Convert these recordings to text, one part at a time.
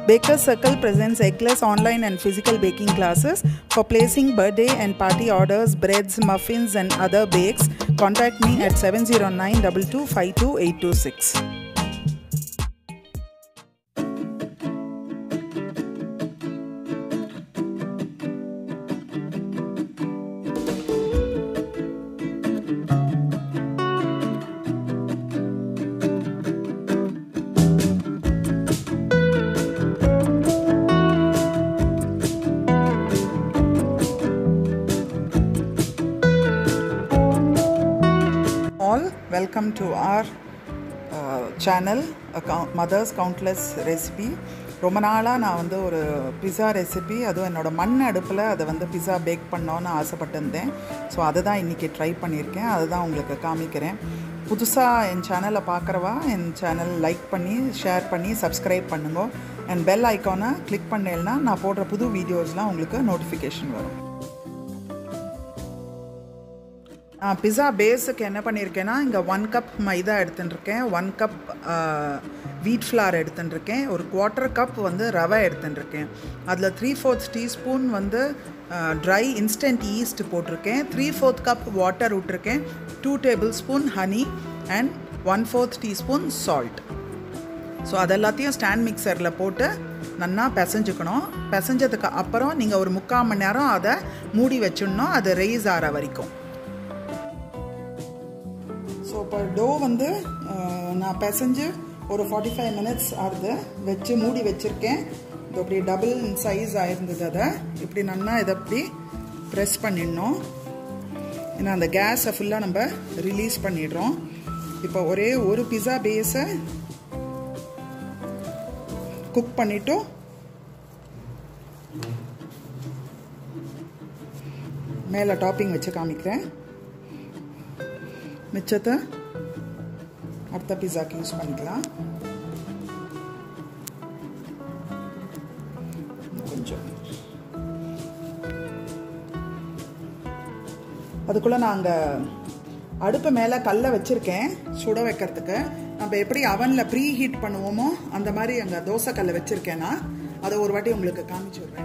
Baker's Circle presents eggless online and physical baking classes. For placing birthday and party orders, breads, muffins, and other bakes, contact me at 709 2252 826. all welcome to our uh, channel account, mother's countless recipe ரொம்ப நாளாக நான் வந்து ஒரு pizza recipe அதுவும் என்னோடய மண் அடுப்பில் அதை வந்து பிஸா பேக் பண்ணோன்னு ஆசைப்பட்டிருந்தேன் ஸோ அதை தான் இன்றைக்கி ட்ரை பண்ணியிருக்கேன் அதை தான் உங்களுக்கு காமிக்கிறேன் புதுசாக என் சேனலை பார்க்குறவா என் சேனல் லைக் பண்ணி ஷேர் பண்ணி சப்ஸ்கிரைப் பண்ணுங்க அண்ட் பெல் ஐக்கானை கிளிக் பண்ணேன்னா நான் போடுற புது வீடியோஸ்லாம் உங்களுக்கு நோட்டிஃபிகேஷன் வரும் நான் பிஸா பேஸுக்கு என்ன பண்ணியிருக்கேன்னா இங்கே ஒன் கப் மைதா எடுத்துட்டுருக்கேன் ஒன் கப் வீட் ஃப்ளார் எடுத்துட்டுருக்கேன் ஒரு குவார்ட்டர் கப் வந்து ரவை எடுத்துட்டுருக்கேன் அதில் த்ரீ ஃபோர்த் டீஸ்பூன் வந்து ட்ரை இன்ஸ்டன்ட் ஈஸ்ட் போட்டிருக்கேன் த்ரீ ஃபோர்த் கப் வாட்டர் விட்டுருக்கேன் two tablespoon honey and one fourth teaspoon salt so அது எல்லாத்தையும் ஸ்டாண்ட் மிக்சரில் போட்டு நல்லா பிசைஞ்சுக்கணும் பிசைஞ்சதுக்கு அப்புறம் நீங்கள் ஒரு முக்கால் மணி நேரம் அதை மூடி வச்சிடணும் அது ரெய்ஸ் ஆகிற வரைக்கும் ஸோ இப்போ டோ வந்து நான் பிசைஞ்சு ஒரு ஃபார்ட்டி ஃபைவ் மினிட்ஸ் ஆகுது வச்சு மூடி வச்சுருக்கேன் இது அப்படி டபுள் சைஸ் ஆயிருந்தது அதை இப்படி நல்லா இதை அப்படி ப்ரெஸ் பண்ணிடணும் ஏன்னா அந்த கேஸை ஃபுல்லாக நம்ம ரிலீஸ் பண்ணிடுறோம் இப்போ ஒரே ஒரு பிஸா பேஸை குக் பண்ணிவிட்டு மேலே டாப்பிங் வச்சு காமிக்கிறேன் மிச்சத்தை அடுத்த பிஸாக்கு யூஸ் பண்ணிக்கலாம் கொஞ்சம் அதுக்குள்ளே நான் அங்கே அடுப்பு மேலே கல்லை வச்சுருக்கேன் சுட வைக்கிறதுக்கு நம்ம எப்படி அவனில் ப்ரீ ஹீட் பண்ணுவோமோ அந்த மாதிரி அங்கே தோசை கல்லை வச்சுருக்கேன்னா அதை ஒரு வாட்டி உங்களுக்கு காமிச்சு விட்றேன்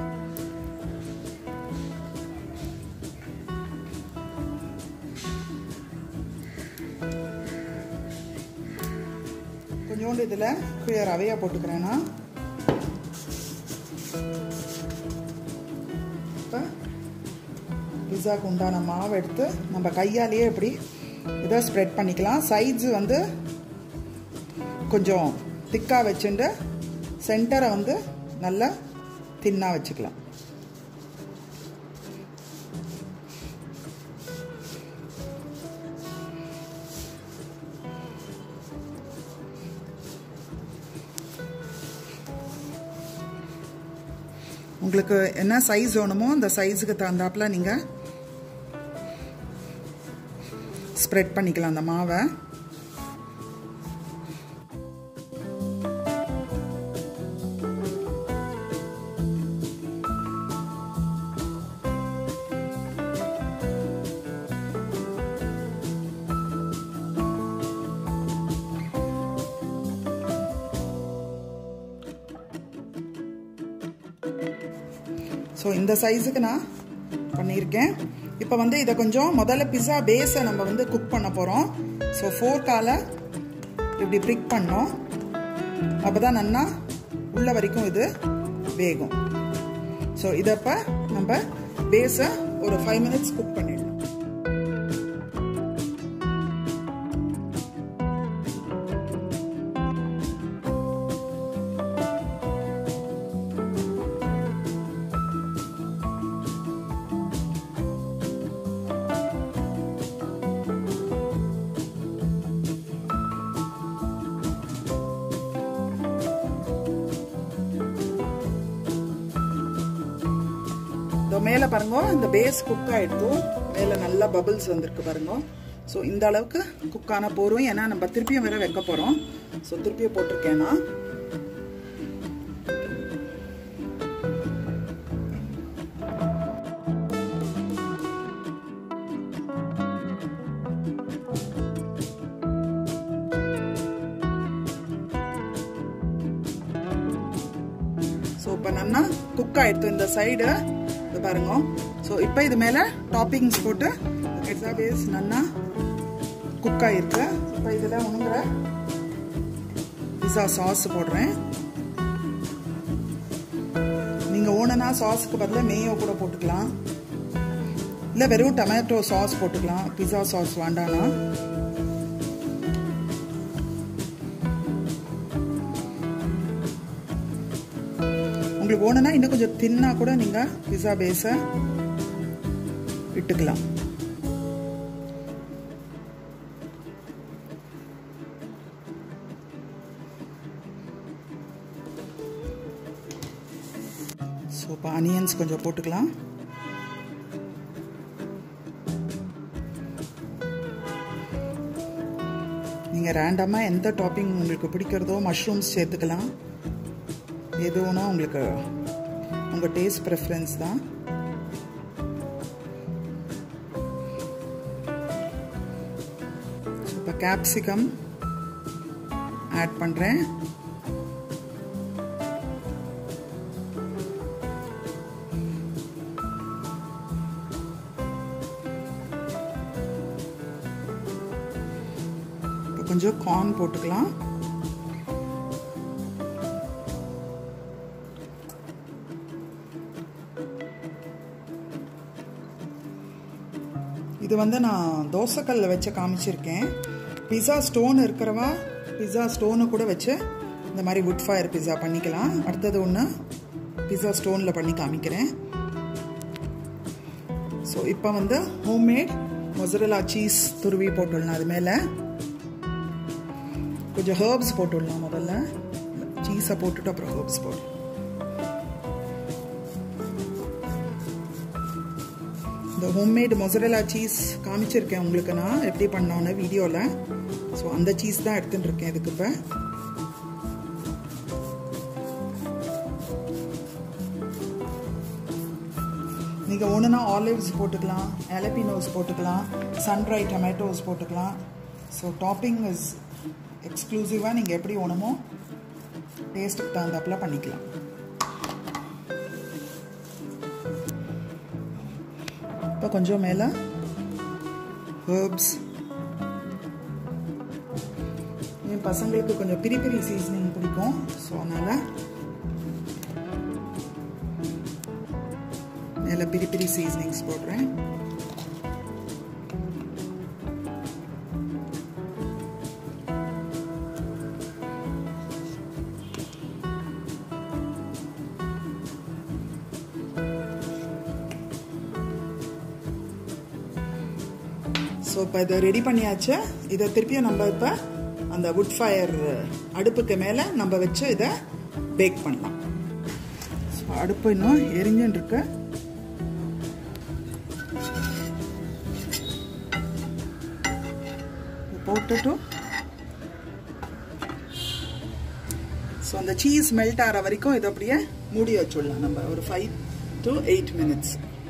கொஞ்சோண்டு இதில் கீழே ரவையாக போட்டுக்கிறேன்னா இப்போ பிஸாக்கு உண்டான மாவு எடுத்து நம்ம கையாலேயே இப்படி இதை ஸ்ப்ரெட் பண்ணிக்கலாம் சைட்ஸு வந்து கொஞ்சம் திக்காக வச்சுட்டு சென்டரை வந்து நல்லா தின்னாக வச்சுக்கலாம் உங்களுக்கு என்ன சைஸ் வேணுமோ அந்த சைஸுக்கு தகுந்தாப்பில் நீங்கள் ஸ்ப்ரெட் பண்ணிக்கலாம் அந்த மாவை ஸோ இந்த சைஸுக்கு நான் பண்ணியிருக்கேன் இப்போ வந்து இதை கொஞ்சம் முதல்ல பிஸா பேஸை நம்ம வந்து குக் பண்ண போகிறோம் ஸோ ஃபோர்க்கால இப்படி ப்ரிக் பண்ணோம் அப்போ தான் நல்லா உள்ள வரைக்கும் இது வேகும் ஸோ இதை இப்போ நம்ம பேஸை ஒரு ஃபைவ் மினிட்ஸ் குக் பண்ணிடலாம் இதோ மேலே பாருங்க இந்த பேஸ் குக் ஆகிடுது மேலே நல்லா பபிள்ஸ் வந்திருக்கு பாருங்க ஸோ இந்த அளவுக்கு குக்கான போகிறோம் ஏன்னா நம்ம திருப்பியும் வேற வைக்க போகிறோம் ஸோ திருப்பியும் போட்டிருக்கேன்னா இப்போ நல்லா குக் ஆயிடுத்து இந்த சைடு இது பாருங்க ஸோ இப்போ இது மேலே டாப்பிங்ஸ் போட்டு பிஸா பேஸ் நல்லா குக் ஆயிருக்கு இப்போ இதில் உணுங்குற பிஸா சாஸ் போடுறேன் நீங்கள் ஓனனா சாஸுக்கு பதிலாக மேயோ கூட போட்டுக்கலாம் இல்லை வெறும் டொமேட்டோ சாஸ் போட்டுக்கலாம் பிஸா சாஸ் வேண்டானா உங்களுக்கு ஓணுனா இன்னும் கொஞ்சம் தின்னா கூட நீங்கள் பிஸா பேஸை விட்டுக்கலாம் ஸோ இப்போ அனியன்ஸ் கொஞ்சம் போட்டுக்கலாம் நீங்கள் ரேண்டமாக எந்த டாப்பிங் உங்களுக்கு பிடிக்கிறதோ மஷ்ரூம்ஸ் சேர்த்துக்கலாம் எது வேணா உங்களுக்கு உங்கள் டேஸ்ட் ப்ரெஃபரன்ஸ் தான் இப்போ கேப்சிகம் ஆட் பண்ணுறேன் இப்போ கொஞ்சம் கார்ன் போட்டுக்கலாம் இது வந்து நான் தோசைக்கல்ல வச்சு காமிச்சிருக்கேன் பிஸா ஸ்டோன் இருக்கிறவா பிஸா ஸ்டோனு கூட வச்சு இந்த மாதிரி வுட் ஃபயர் பிஸா பண்ணிக்கலாம் அடுத்தது ஒன்று பிஸா ஸ்டோனில் பண்ணி காமிக்கிறேன் ஸோ இப்போ வந்து ஹோம்மேட் மொசரலா சீஸ் துருவி போட்டுடலாம் அது மேலே கொஞ்சம் ஹர்ப்ஸ் போட்டுடலாம் முதல்ல சீஸை போட்டுட்டு அப்புறம் ஹர்ப்ஸ் போட்டு இந்த ஹோம்மேடு மொசரலா சீஸ் காமிச்சிருக்கேன் உங்களுக்கு நான் எப்படி பண்ணோன்னு வீடியோவில் ஸோ அந்த சீஸ் தான் எடுத்துட்டு இருக்கேன் இதுக்கு இப்போ நீங்கள் ஒன்றுனா ஆலிவ்ஸ் போட்டுக்கலாம் எலப்பினோஸ் போட்டுக்கலாம் சன்ட்ரை டொமேட்டோஸ் போட்டுக்கலாம் ஸோ டாப்பிங் இஸ் எக்ஸ்க்ளூசிவாக நீங்கள் எப்படி வேணுமோ டேஸ்ட்டுக்கு தகுந்தாப்பில் பண்ணிக்கலாம் இப்போ கொஞ்சம் மேலே ஹர்ப்ஸ் என் பசங்களுக்கு கொஞ்சம் பிரி பிரி சீசனிங் பிடிக்கும் ஸோ அதனால் மேலே பிரி பிரி சீசனிங்ஸ் போடுறேன் ஸோ இப்போ இதை ரெடி பண்ணியாச்சு இதை திருப்பியும் நம்ம இப்போ அந்த வுட் ஃபயர் அடுப்புக்கு மேலே நம்ம வச்சு இதை பேக் பண்ணலாம் ஸோ அடுப்பு இன்னும் எரிஞ்சுன்னு இருக்கு போட்டுட்டு ஸோ அந்த சீஸ் மெல்ட் ஆகிற வரைக்கும் இதை அப்படியே மூடி வச்சுடலாம் நம்ம ஒரு ஃபைவ் டு எயிட் மினிட்ஸ்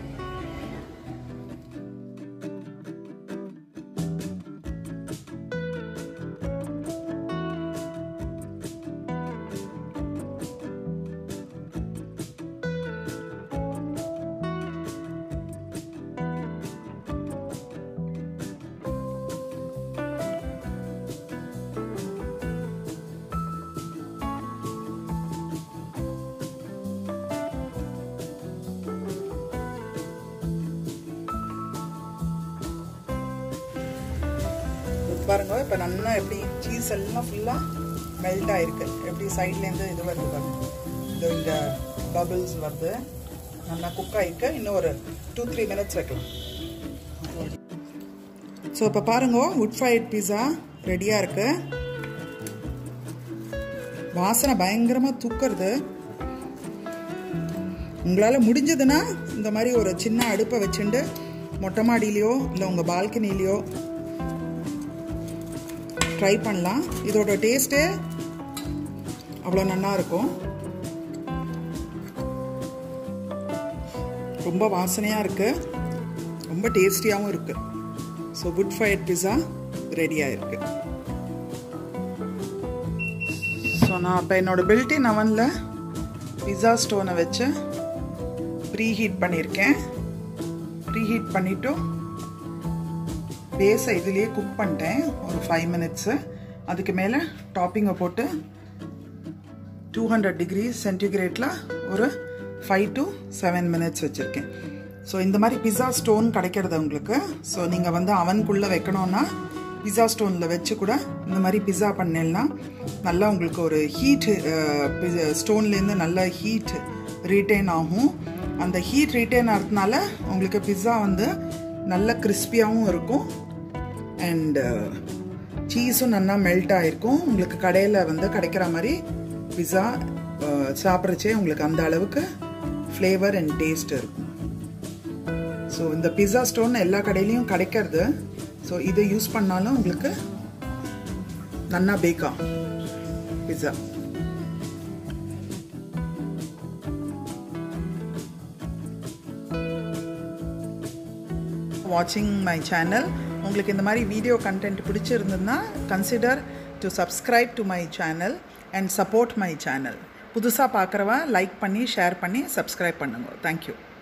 பாருங்க இப்போ நல்லா எப்படி சீஸ் எல்லாம் ஃபுல்லாக மெல்ட் ஆயிருக்கு எப்படி சைட்லேருந்து இது வருது பாருங்க இது இந்த பபிள்ஸ் வருது நல்லா குக் ஆகிருக்கு இன்னும் ஒரு டூ த்ரீ மினிட்ஸ் வைக்கலாம் ஸோ இப்போ பாருங்க வுட் ஃபயர்ட் பீஸா ரெடியாக இருக்கு வாசனை பயங்கரமாக தூக்குறது உங்களால் முடிஞ்சதுன்னா இந்த மாதிரி ஒரு சின்ன அடுப்பை வச்சுட்டு மொட்டை மாடியிலையோ இல்லை உங்கள் பால்கனிலேயோ ட்ரை பண்ணலாம் இதோட டேஸ்ட்டு அவ்வளோ நல்லா இருக்கும் ரொம்ப வாசனையாக இருக்குது ரொம்ப டேஸ்டியாகவும் இருக்குது ஸோ குட் ஃபயர்ட் பிஸா ரெடியாக இருக்குது ஸோ நான் இப்போ என்னோட பில்டின் அவனில் பிஸா ஸ்டோனை வச்சு ப்ரீ ஹீட் பண்ணியிருக்கேன் ப்ரீ ஹீட் பண்ணிவிட்டு பேஸை இதுலேயே குக் பண்ணிட்டேன் ஒரு ஃபைவ் மினிட்ஸு அதுக்கு மேலே டாப்பிங்கை போட்டு டூ ஹண்ட்ரட் டிகிரி சென்டிகிரேட்டில் ஒரு ஃபைவ் டு செவன் மினிட்ஸ் வச்சுருக்கேன் ஸோ இந்த மாதிரி பிஸா ஸ்டோன் கிடைக்கிறது உங்களுக்கு ஸோ நீங்கள் வந்து அவனுக்குள்ளே வைக்கணும்னா பிஸா ஸ்டோனில் வச்சு கூட இந்த மாதிரி பிஸா பண்ணேன்னா நல்லா உங்களுக்கு ஒரு ஹீட் ஸ்டோன்லேருந்து நல்ல ஹீட் ரீட்டைன் ஆகும் அந்த ஹீட் ரீட்டைன் ஆகிறதுனால உங்களுக்கு பிஸா வந்து நல்ல கிறிஸ்பியாகவும் இருக்கும் அண்டு சீஸும் நல்லா மெல்ட் ஆகிருக்கும் உங்களுக்கு கடையில் வந்து கிடைக்கிற மாதிரி பிஸா சாப்பிட்றச்சே உங்களுக்கு அந்த அளவுக்கு ஃப்ளேவர் அண்ட் டேஸ்ட் இருக்கும் ஸோ இந்த பிஸா ஸ்டோன் எல்லா கடையிலையும் கிடைக்கிறது ஸோ இதை யூஸ் பண்ணாலும் உங்களுக்கு நன்னா பேக்கா பிஸா வாட்சிங் மை சேனல் உங்களுக்கு இந்த மாதிரி வீடியோ கண்டென்ட் பிடிச்சிருந்ததுன்னா consider to subscribe to my channel and support my channel புதுசாக பார்க்குறவா லைக் பண்ணி ஷேர் பண்ணி சப்ஸ்கிரைப் பண்ணுங்க தேங்க்யூ